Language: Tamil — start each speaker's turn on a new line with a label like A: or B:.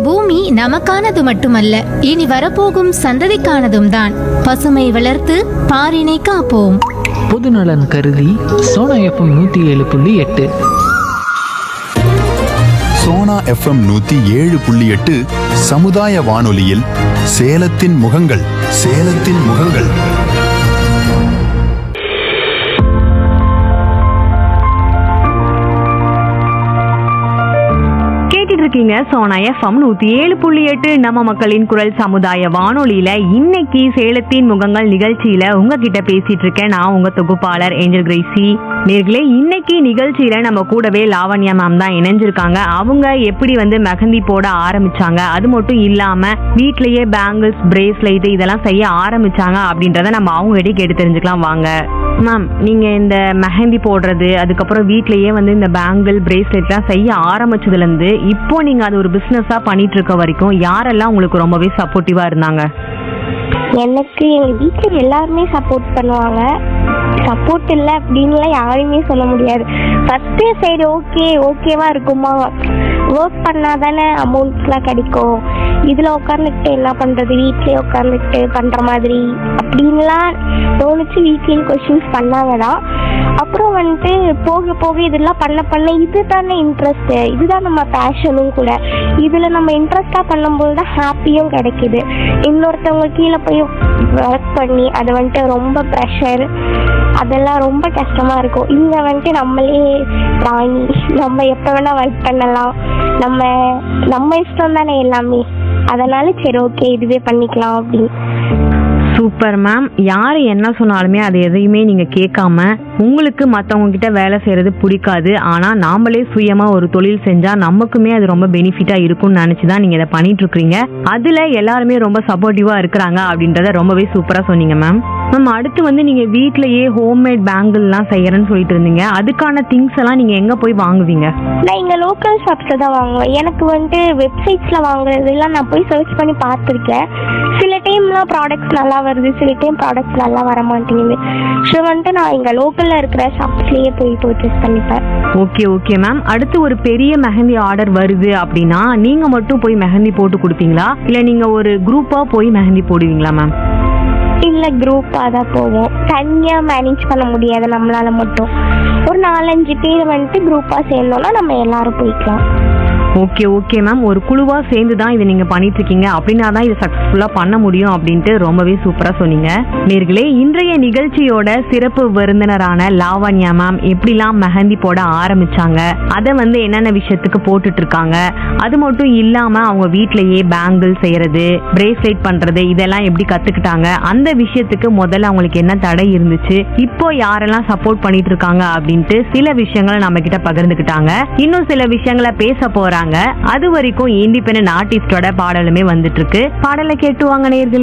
A: பூமி நமக்கானது மட்டுமல்ல இனி வரப்போகும் சந்ததிக்கானதும் தான் பசுமை வளர்த்து பாரினை காப்போம்
B: பொதுநலன் கருதி சோனா எஃப்எம் நூற்றி ஏழு புள்ளி எட்டு
C: சோனா எஃப்எம் நூத்தி ஏழு புள்ளி எட்டு சமுதாய வானொலியில் சேலத்தின் முகங்கள் சேலத்தின் முகங்கள்
D: கேட்டுட்டு இருக்கீங்க சோனா எஃப்எம் நூத்தி ஏழு புள்ளி எட்டு நம்ம மக்களின் குரல் சமுதாய வானொலியில இன்னைக்கு சேலத்தின் முகங்கள் நிகழ்ச்சியில உங்ககிட்ட பேசிட்டு இருக்கேன் நான் உங்க தொகுப்பாளர் ஏஞ்சல் கிரேசி நேர்களே இன்னைக்கு நிகழ்ச்சியில நம்ம கூடவே லாவண்யா மேம் தான் இணைஞ்சிருக்காங்க அவங்க எப்படி வந்து மெஹந்தி போட ஆரம்பிச்சாங்க அது மட்டும் இல்லாம வீட்லயே பேங்கிள்ஸ் பிரேஸ்லைட் இதெல்லாம் செய்ய ஆரம்பிச்சாங்க அப்படின்றத நம்ம அவங்க கிட்டே கேட்டு தெரிஞ்சுக்கலாம் வாங்க மேம் நீங்க இந்த மெஹந்தி போடுறது அதுக்கப்புறம் வீட்லயே வந்து இந்த பேங்கிள் பிரேஸ்லெட்லாம் செய்ய ஆரம்பிச்சதுல இருந்து இப்போ நீங்க அது ஒரு பிசினஸா பண்ணிட்டு இருக்க வரைக்கும் யாரெல்லாம் உங்களுக்கு ரொம்பவே சப்போர்ட்டிவா இருந்தாங்க
E: எனக்கு எங்க வீட்டில் எல்லாருமே சப்போர்ட் பண்ணுவாங்க சப்போர்ட் இல்லை அப்படின்லாம் யாரையுமே சொல்ல முடியாது ஃபர்ஸ்ட் சரி ஓகே ஓகேவா இருக்குமா ஒர்க் பண்ணால் தானே அமௌண்ட்ஸ்லாம் கிடைக்கும் இதில் உட்காந்துக்கிட்டு என்ன பண்ணுறது வீட்லேயே உட்காந்துக்கிட்டு பண்ணுற மாதிரி அப்படின்லாம் தோணுச்சு வீட்லேயும் கொஷின்ஸ் பண்ணாங்க தான் அப்புறம் வந்துட்டு போக போக இதெல்லாம் பண்ண பண்ண இது தானே இன்ட்ரெஸ்ட்டு இதுதான் நம்ம பேஷனும் கூட இதில் நம்ம இன்ட்ரெஸ்டாக பண்ணும்போது தான் ஹாப்பியும் கிடைக்குது இன்னொருத்தவங்க கீழே போய் ஒர்க் பண்ணி அது வந்துட்டு ரொம்ப ப்ரெஷர் அதெல்லாம் ரொம்ப கஷ்டமாக இருக்கும் இங்கே வந்துட்டு நம்மளே ராணி நம்ம எப்போ வேணால் ஒர்க் பண்ணலாம் நம்ம நம்ம இஷ்டம் தானே எல்லாமே அதனால சரி ஓகே இதுவே பண்ணிக்கலாம் அப்படின்னு
D: சூப்பர் மேம் யார் என்ன சொன்னாலுமே அது எதையுமே நீங்க கேட்காம உங்களுக்கு மற்றவங்க கிட்ட வேலை செய்யறது பிடிக்காது ஆனா நாமளே சுயமா ஒரு தொழில் செஞ்சா நமக்குமே அது ரொம்ப பெனிஃபிட்டா இருக்கும்னு நினைச்சு தான் நீங்க இதை பண்ணிட்டு இருக்கீங்க அதுல எல்லாருமே ரொம்ப சப்போர்ட்டிவா இருக்கிறாங்க அப்படின்றத ரொம்பவே சூப்பரா சொன்னீங்க மேம் மேம் அடுத்து வந்து நீங்க வீட்லயே ஹோம்மேட் பேங்கிள்லாம் செய்யறேன்னு சொல்லிட்டு இருந்தீங்க அதுக்கான திங்ஸ் எல்லாம் நீங்க எங்க போய் வாங்குவீங்க
E: நான் இங்கே லோக்கல் ஷாப்ஸில் தான் வாங்குவேன் எனக்கு வந்துட்டு வெப்சைட்ஸில் வாங்குறதெல்லாம் நான் போய் சர்ச் பண்ணி பார்த்துருக்கேன் சில டைம்லாம் ப்ராடக்ட்ஸ் நல்லா வருது சில டைம் ப்ராடக்ட்ஸ் நல்லா வர மாட்டேங்குது ஸோ வந்துட்டு நான் இங்கே லோக்கலில் இருக்கிற ஷாப்ஸ்லேயே போய் பர்ச்சேஸ் பண்ணிப்பேன்
D: ஓகே ஓகே மேம் அடுத்து ஒரு பெரிய மெஹந்தி ஆர்டர் வருது அப்படின்னா நீங்க மட்டும் போய் மெஹந்தி போட்டு கொடுப்பீங்களா இல்ல நீங்க ஒரு குரூப்பா போய் மெஹந்தி போடுவீங்களா மேம்
E: இல்லை குரூப்பாக தான் போவோம் தனியாக மேனேஜ் பண்ண முடியாது நம்மளால மட்டும் ஒரு நாலஞ்சு பேர் வந்துட்டு குரூப்பாக சேர்ந்தோம்னா நம்ம எல்லாரும் போய்க்கலாம்
D: ஓகே ஓகே மேம் ஒரு குழுவா சேர்ந்து தான் இதை நீங்க பண்ணிட்டு இருக்கீங்க அப்படின்னா தான் இதை சக்சஸ்ஃபுல்லா பண்ண முடியும் அப்படின்ட்டு ரொம்பவே சூப்பரா சொன்னீங்க நேர்களே இன்றைய நிகழ்ச்சியோட சிறப்பு விருந்தினரான லாவண்யா மேம் எப்படிலாம் மெஹந்தி போட ஆரம்பிச்சாங்க அதை வந்து என்னென்ன விஷயத்துக்கு போட்டுட்டு இருக்காங்க அது மட்டும் இல்லாம அவங்க வீட்லயே பேங்கிள் செய்யறது பிரேஸ்லெட் பண்றது இதெல்லாம் எப்படி கத்துக்கிட்டாங்க அந்த விஷயத்துக்கு முதல்ல அவங்களுக்கு என்ன தடை இருந்துச்சு இப்போ யாரெல்லாம் சப்போர்ட் பண்ணிட்டு இருக்காங்க அப்படின்ட்டு சில விஷயங்களை நம்ம கிட்ட பகிர்ந்துக்கிட்டாங்க இன்னும் சில விஷயங்களை பேச போறாங்க அது வரைக்கும் இண்டிபெண்டன்ட் ஆர்டிஸ்டோட பாடலுமே வந்துட்டு இருக்கு பாடலை கேட்டு வாங்க நேயர்களே